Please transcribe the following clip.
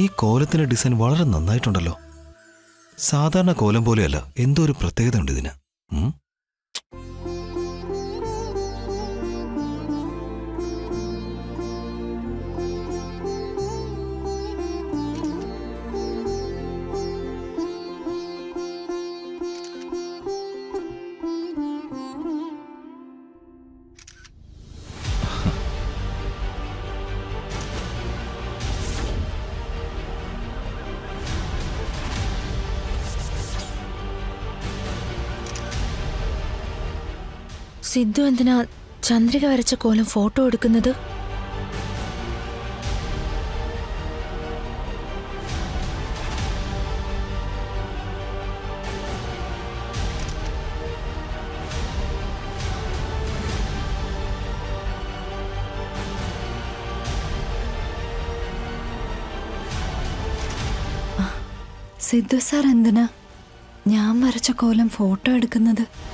ഈ കോലത്തിന്റെ ഡിസൈൻ വളരെ നന്നായിട്ടുണ്ടല്ലോ സാധാരണ കോലം പോലെയല്ല എന്തോ ഒരു പ്രത്യേകത ഉണ്ട് ഇതിന് ഉം? സിദ്ധു എന്തിനാ ചന്ദ്രിക വരച്ച കോലം ഫോട്ടോ എടുക്കുന്നത് സിദ്ധു സാർ എന്തിനാ ഞാൻ വരച്ച കോലം ഫോട്ടോ എടുക്കുന്നത്